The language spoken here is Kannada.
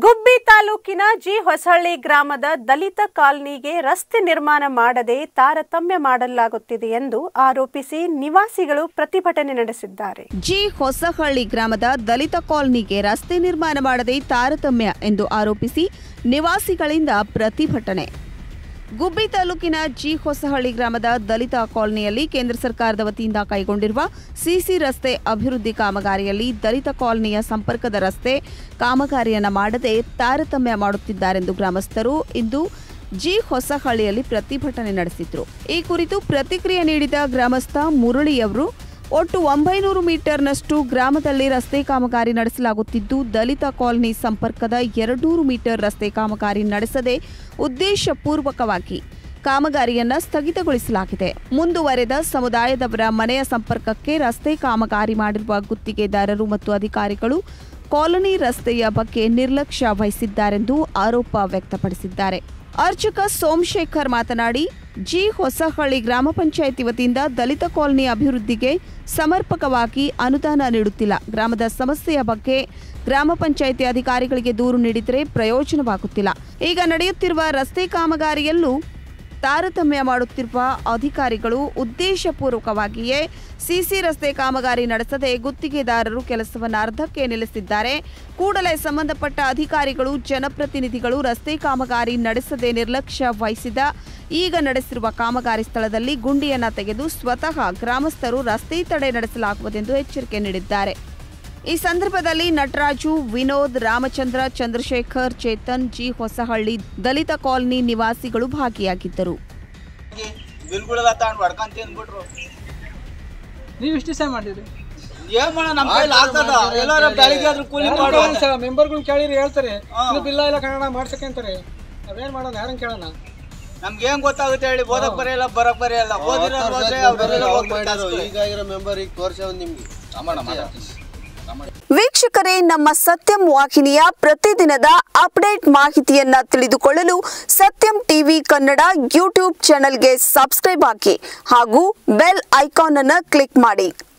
ಗುಬ್ಬಿ ತಾಲೂಕಿನ ಜಿ ಹೊಸಳ್ಳಿ ಗ್ರಾಮದ ದಲಿತ ಕಾಲನಿಗೆ ರಸ್ತೆ ನಿರ್ಮಾಣ ಮಾಡದೆ ತಾರತಮ್ಯ ಮಾಡಲಾಗುತ್ತಿದೆ ಎಂದು ಆರೋಪಿಸಿ ನಿವಾಸಿಗಳು ಪ್ರತಿಭಟನೆ ನಡೆಸಿದ್ದಾರೆ ಜಿ ಹೊಸಹಳ್ಳಿ ಗ್ರಾಮದ ದಲಿತ ಕಾಲನಿಗೆ ರಸ್ತೆ ನಿರ್ಮಾಣ ಮಾಡದೆ ತಾರತಮ್ಯ ಎಂದು ಆರೋಪಿಸಿ ನಿವಾಸಿಗಳಿಂದ ಪ್ರತಿಭಟನೆ ಗುಬ್ಬಿ ತಾಲೂಕಿನ ಜಿ ಹೊಸಹಳ್ಳಿ ಗ್ರಾಮದ ದಲಿತ ಕಾಲನಿಯಲ್ಲಿ ಕೇಂದ್ರ ಸರ್ಕಾರದ ವತಿಯಿಂದ ಕೈಗೊಂಡಿರುವ ಸಿಸಿ ರಸ್ತೆ ಅಭಿವೃದ್ಧಿ ಕಾಮಗಾರಿಯಲ್ಲಿ ದಲಿತ ಕಾಲನಿಯ ಸಂಪರ್ಕದ ರಸ್ತೆ ಕಾಮಗಾರಿಯನ್ನ ಮಾಡದೆ ತಾರತಮ್ಯ ಮಾಡುತ್ತಿದ್ದಾರೆಂದು ಗ್ರಾಮಸ್ಥರು ಇಂದು ಜಿ ಹೊಸಹಳ್ಳಿಯಲ್ಲಿ ಪ್ರತಿಭಟನೆ ನಡೆಸಿದ್ರು ಈ ಕುರಿತು ಪ್ರತಿಕ್ರಿಯೆ ನೀಡಿದ ಗ್ರಾಮಸ್ಥ ಮುರಳಿಯವರು ಒಟ್ಟು ಒಂಬೈನೂರು ಮೀಟರ್ನಷ್ಟು ಗ್ರಾಮದಲ್ಲಿ ರಸ್ತೆ ಕಾಮಗಾರಿ ನಡೆಸಲಾಗುತ್ತಿದ್ದು ದಲಿತ ಕಾಲನಿ ಸಂಪರ್ಕದ ಎರಡ್ನೂರು ಮೀಟರ್ ರಸ್ತೆ ಕಾಮಗಾರಿ ನಡೆಸದೆ ಉದ್ದೇಶಪೂರ್ವಕವಾಗಿ ಕಾಮಗಾರಿಯನ್ನ ಸ್ಥಗಿತಗೊಳಿಸಲಾಗಿದೆ ಮುಂದುವರೆದ ಸಮುದಾಯದವರ ಮನೆಯ ಸಂಪರ್ಕಕ್ಕೆ ರಸ್ತೆ ಕಾಮಗಾರಿ ಮಾಡಿರುವ ಗುತ್ತಿಗೆದಾರರು ಮತ್ತು ಅಧಿಕಾರಿಗಳು ಕಾಲನಿ ರಸ್ತೆಯ ಬಗ್ಗೆ ನಿರ್ಲಕ್ಷ್ಯ ವಹಿಸಿದ್ದಾರೆಂದು ಆರೋಪ ವ್ಯಕ್ತಪಡಿಸಿದ್ದಾರೆ ಅರ್ಚಕ ಸೋಮಶೇಖರ್ ಮಾತನಾಡಿ ಜಿ ಹೊಸಹಳ್ಳಿ ಗ್ರಾಮ ಪಂಚಾಯಿತಿ ವತಿಯಿಂದ ದಲಿತ ಕಾಲನಿ ಅಭಿವೃದ್ಧಿಗೆ ಸಮರ್ಪಕವಾಗಿ ಅನುದಾನ ನೀಡುತ್ತಿಲ್ಲ ಗ್ರಾಮದ ಸಮಸ್ಯೆಯ ಬಗ್ಗೆ ಗ್ರಾಮ ಪಂಚಾಯಿತಿ ಅಧಿಕಾರಿಗಳಿಗೆ ದೂರು ನೀಡಿದರೆ ಪ್ರಯೋಜನವಾಗುತ್ತಿಲ್ಲ ಈಗ ನಡೆಯುತ್ತಿರುವ ರಸ್ತೆ ಕಾಮಗಾರಿಯಲ್ಲೂ ತಾರತಮ್ಯ ಮಾಡುತ್ತಿರುವ ಅಧಿಕಾರಿಗಳು ಉದ್ದೇಶಪೂರ್ವಕವಾಗಿಯೇ ಸಿಸಿ ರಸ್ತೆ ಕಾಮಗಾರಿ ನಡೆಸದೆ ಗುತ್ತಿಗೆದಾರರು ಕೆಲಸವನ್ನು ಅರ್ಧಕ್ಕೆ ನಿಲ್ಲಿಸಿದ್ದಾರೆ ಕೂಡಲೇ ಸಂಬಂಧಪಟ್ಟ ಅಧಿಕಾರಿಗಳು ಜನಪ್ರತಿನಿಧಿಗಳು ರಸ್ತೆ ಕಾಮಗಾರಿ ನಡೆಸದೆ ನಿರ್ಲಕ್ಷ್ಯ ವಹಿಸಿದ ಈಗ ನಡೆಸಿರುವ ಕಾಮಗಾರಿ ಸ್ಥಳದಲ್ಲಿ ಗುಂಡಿಯನ್ನ ತೆಗೆದು ಸ್ವತಃ ಗ್ರಾಮಸ್ಥರು ರಸ್ತೆ ತಡೆ ನಡೆಸಲಾಗುವುದೆಂದು ಎಚ್ಚರಿಕೆ ನೀಡಿದ್ದಾರೆ ಈ ಸಂದರ್ಭದಲ್ಲಿ ನಟರಾಜು ವಿನೋದ್ ರಾಮಚಂದ್ರ ಚಂದ್ರಶೇಖರ್ ಚೇತನ್ ಜಿ ಹೊಸಹಳ್ಳಿ ದಲಿತ ಕಾಲನಿ ನಿವಾಸಿಗಳು ಭಾಗಿಯಾಗಿದ್ದರು ಬಿಲ್ಗಳೆಲ್ಲ ತಗೊಂಡ್ ಹೊಡ್ಕೊಂಡ್ ತಿಂದ್ಬಿಟ್ರು ನೀವು ಇಷ್ಟು ದಿವಸ ಮಾಡಿದ್ರಿ ಏನ್ ಮಾಡ ನಮ್ ಕೈಲಿ ಆಗ್ತದ ಎಲ್ಲಾರ ಬೆಳಿಗ್ಗೆ ಆದ್ರೂ ಕೂಲಿ ಮಾಡು ಮೆಂಬರ್ಗಳು ಕೇಳಿರಿ ಹೇಳ್ತಾರೆ ಹಾ. ಇದು ಬಿಲ್ಲ ಇಲ್ಲ ಕನ್ನಡ ಮಾಡ್ಸಕ್ಕೆ ಅಂತಾರೆ ನಾವೇನ್ ಮಾಡೋಣ ಯಾರನ್ನ ಕೇಳೋಣ ನಮ್ಗೆ ಏನ್ ಗೊತ್ತಾಗುತ್ತೆ ಹೇಳಿ ಓದಕ್ ಬರೆಯಲ್ಲ ಬರಕ್ ಬರೆಯಲ್ಲ ಓದಿರೋರು ಹೋದ್ರೆ ಅವ್ರೆಲ್ಲ ಹೋಗ್ತಾರೆ ಕೆಲ್ಸಕ್ಕೆ. ಈಗ ಆಗಿರೋ ಮೆಂಬರ್ ಈಗ ತೋರ್ಸವ್ ನಿಮ್ಗೆ ವೀಕ್ಷಕರೇ ನಮ್ಮ ಸತ್ಯಂ ವಾಹಿನಿಯ ಪ್ರತಿದಿನದ ಅಪ್ಡೇಟ್ ಮಾಹಿತಿಯನ್ನ ತಿಳಿದುಕೊಳ್ಳಲು ಸತ್ಯಂ ಟಿವಿ ಕನ್ನಡ ಯೂಟ್ಯೂಬ್ ಚಾನೆಲ್ಗೆ ಸಬ್ಸ್ಕ್ರೈಬ್ ಹಾಕಿ ಹಾಗೂ ಬೆಲ್ ಐಕಾನ್ ಅನ್ನು ಕ್ಲಿಕ್ ಮಾಡಿ